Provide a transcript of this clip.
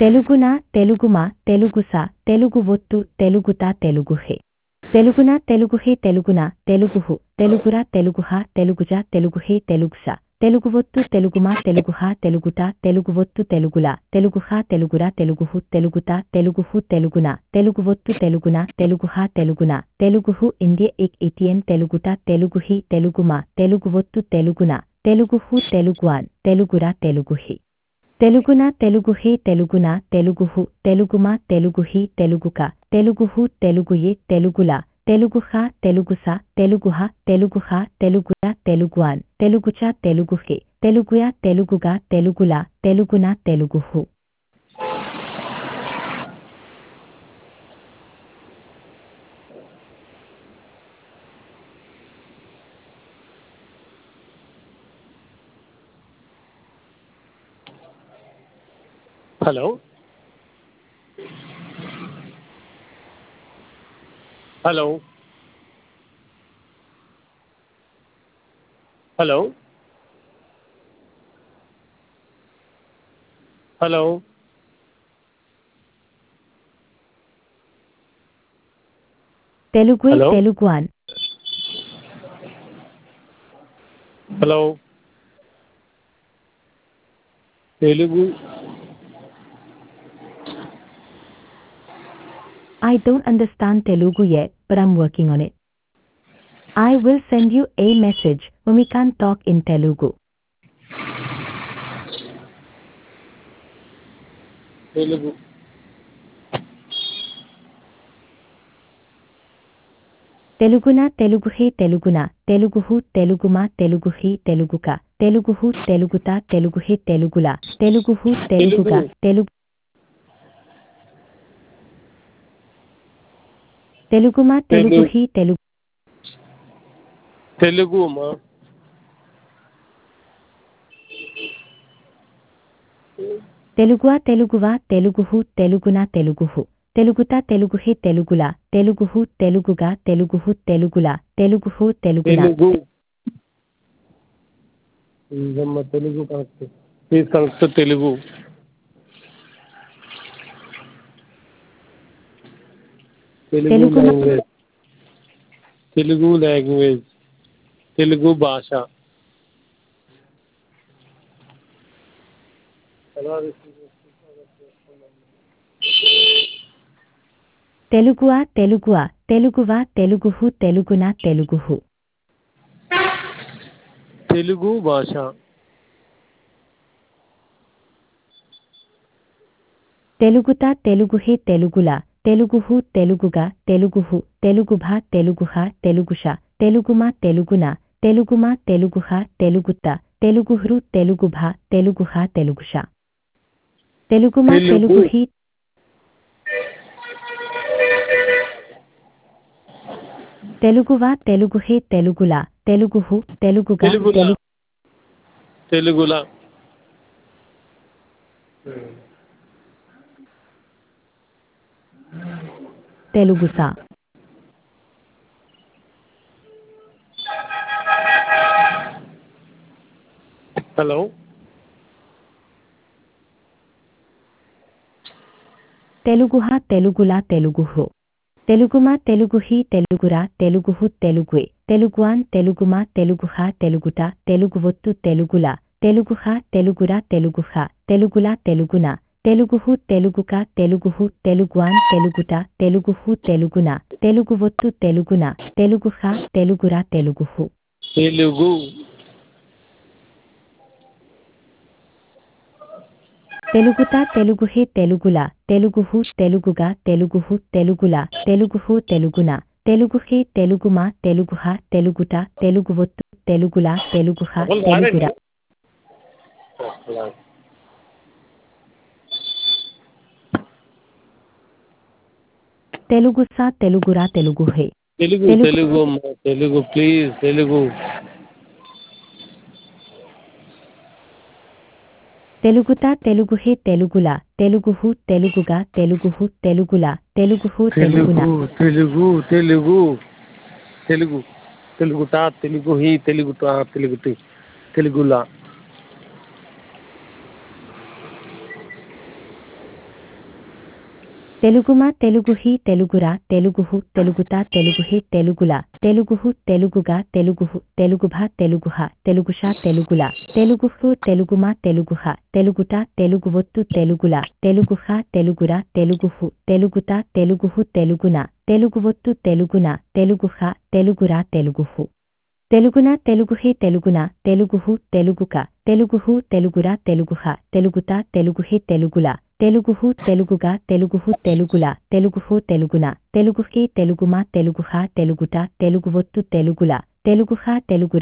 తెలుగున తెలుగుమ తెలుగుస తెలుగు ఒత్తు తెలుగుత తెలుగుహే తెలుగున తెలుగుహే తెలుగున తెలుగుహు తెలుగుర తెలుగుహ తెలుగుజ తెలుగుహే తెలుగుస తెలుగు ఒత్తు తెలుగుమ తెలుగుహ తెలుగుట తెలుగు ఒత్తు తెలుగుల తెలుగుహ తెలుగుర తెలుగుహు తెలుగుత తెలుగుహు తెలుగున తెలుగు ఒత్తు తెలుగున తెలుగుహ తెలుగున తెలుగుహు ఇండియ ఇక్ ఇటియన్ తెలుగుట తెలుగుహి తెలుగుమ తెలుగు ఒత్తు తెలుగున తెలుగుహు తెలుగువాన్ తెలుగుర తెలుగుహి తెలుగున తెలుగుహే తెలుగున తెలుగుహు తెలుగుమ తెలుగుహి తెలుగుక తెలుగుహు తెలుగుయే తెలుగుల తెలుగుహ తెలుగుస తెలుగుహ తెలుగుహ తెలుగుల తెలుగువాన్ తెలుగుచ తెలుగుహే తెలుగుయ తెలుగుగా తెలుగుల తెలుగున తెలుగుహు హలో హలో హలో హలో తెలుగుయే హలో తెలుగువాన్ hello Telugu I don't understand Telugu yet, but I'm working on it. I will send you a message when we can talk in Telugu. Telugu తెలుగున తెలుగుహే తెలుగున తెలుగుహు తెలుగుమ తెలుగుహి తెలుగుక తెలుగుహు తెలుగుత తెలుగుహే తెలుగుల తెలుగుహు తెలుగుగా తెలుగు తెలుగుమ తెలుగుహి తెలుగు తెలుగు అమ్మా తెలుగువ తెలుగువ తెలుగుహు తెలుగున తెలుగుహు తెలుగుత తెలుగుహే తెలుగుల తెలుగుహు తెలుగుగా తెలుగుహు తెలుగుల తెలుగుహు తెలుగున తెలుగు ఇదమ్మా Telugu correct please correct Telugu Telugu Telugu మ- లాంగ్వేజ్ తెలుగు లాంగ్వేజ్ తెలుగు భాష తెలుగువ తెలుగువ తెలుగువ తెలుగుహు తెలుగున తెలుగుహు తెలుగు భాష తెలుగుత తెలుగుహే తెలుగుల తెలుగుహు తెలుగుగా తెలుగుహు తెలుగుభ తెలుగుహ తెలుగుష తెలుగుమ తెలుగున తెలుగుమ తెలుగుహ తెలుగుత తెలుగుహృ తెలుగుభ తెలుగుహ తెలుగుష తెలుగుమ తెలుగు. తెలుగుహి తెలుగువ తెలుగుహే తెలుగుల తెలుగుహు తెలుగుగా తెలుగుల తెలుగు తెలుగుల తెలుగుస హలో తెలుగుహ తెలుగుల తెలుగుహు తెలుగుమ తెలుగుహి తెలుగుర తెలుగుహు తెలుగుయే తెలుగువాన్ తెలుగుమ తెలుగుహ తెలుగుట తెలుగువొత్తు తెలుగుల తెలుగుహ తెలుగుర తెలుగుహ తెలుగుల తెలుగున తెలుగుహు తెలుగుక తెలుగుహు తెలుగువాన్ తెలుగుట తెలుగుహు తెలుగున తెలుగువొత్తు తెలుగున తెలుగుహ తెలుగుర తెలుగుహు తెలుగు తెలుగుత తెలుగుహే తెలుగుల తెలుగుహు తెలుగుగా తెలుగుహు తెలుగుల తెలుగుహు తెలుగున తెలుగుహే తెలుగుమ తెలుగుహ తెలుగుట తెలుగువొత్తు తెలుగుల తెలుగుహ ఒకళ్ళు తెలుగుర రారండి. తెలుగుస తెలుగుర తెలుగుహే తెలుగు తెలుగు- తెలుగు అమ్మా తెలుగు ప్లీజ్ తెలుగు తెలుగుత తెలుగుహే తెలుగుల తెలుగుహు తెలుగుగా తెలుగుహు తెలుగుల తెలుగుహు తెలుగున తెలుగు తెలుగు తెలుగు తెలుగుట తెలుగు హి తెలుగుట తెలుగుటి తెలుగులా తెలుగుమా తెలుగుహి తెలుగురా తెలుగుహు తెలుగుతా తెలుగుహే తెలుగులా తెలుగుహు తెలుగుగా తెలుగుహు తెలుగుభా తెలుగుహ తెలుగుషా తెలుగులా తెలుగుహు తెలుగుమా తెలుగుహ తెలుగుటా తెలుగువొత్తు తెలుగులా తెలుగుహ తెలుగురా తెలుగుహు తెలుగుతా తెలుగుహు తెలుగునా తెలుగువొత్తు తెలుగునా తెలుగుహ తెలుగురా తెలుగుహు తెలుగున తెలుగుహే తెలుగున తెలుగుహు తెలుగుక తెలుగుహు తెలుగురా తెలుగుహ తెలుగుతా తెలుగుహే తెలుగులా తెలుగుహు తెలుగుగా తెలుగుహు తెలుగులా తెలుగుహు తెలుగున తెలుగుహే తెలుగుమా తెలుగుహ తెలుగుట తెలుగువొత్తు తెలుగులా తెలుగుహ తెలుగురా